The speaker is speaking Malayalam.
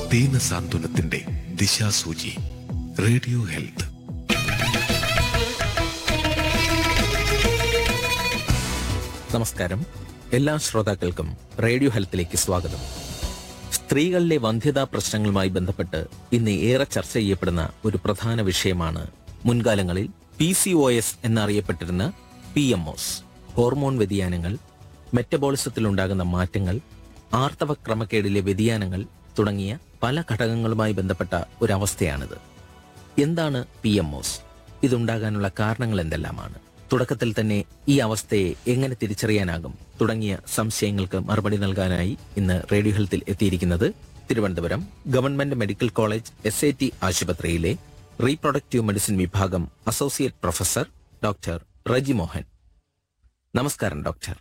ദീന സാന്ത്വനത്തിന്റെ ദിശാസൂചി റേഡിയോ ഹെൽത്ത് നമസ്കാരം എല്ലാ ശ്രോതാക്കൾക്കും റേഡിയോ ഹെൽത്തിലേക്ക് സ്വാഗതം സ്ത്രീകളിലെ വന്ധ്യതാ പ്രശ്നങ്ങളുമായി ബന്ധപ്പെട്ട് ഇന്ന് ഏറെ ചർച്ച ചെയ്യപ്പെടുന്ന ഒരു പ്രധാന വിഷയമാണ് മുൻകാലങ്ങളിൽ പി സി ഒ എസ് എന്നറിയപ്പെട്ടിരുന്ന പി എം ഒസ് ഹോർമോൺ വ്യതിയാനങ്ങൾ മെറ്റബോളിസത്തിലുണ്ടാകുന്ന മാറ്റങ്ങൾ ആർത്തവ ക്രമക്കേടിലെ വ്യതിയാനങ്ങൾ തുടങ്ങിയ പല ഘടകങ്ങളുമായി ബന്ധപ്പെട്ട ഒരവസ്ഥയാണിത് എന്താണ് പി എം ഒസ് ഇതുണ്ടാകാനുള്ള കാരണങ്ങൾ എന്തെല്ലാമാണ് തുടക്കത്തിൽ തന്നെ ഈ അവസ്ഥയെ എങ്ങനെ തിരിച്ചറിയാനാകും തുടങ്ങിയ സംശയങ്ങൾക്ക് മറുപടി നൽകാനായി ഇന്ന് റേഡിയോ ഹെൽത്തിൽ എത്തിയിരിക്കുന്നത് Thiruvananthapuram government medical college S I T ആശുപത്രിയിലെ റീപ്രൊഡക്റ്റീവ് മെഡിസിൻ വിഭാഗം associate professor doctor Reji Mohan നമസ്കാരം ഡോക്ടർ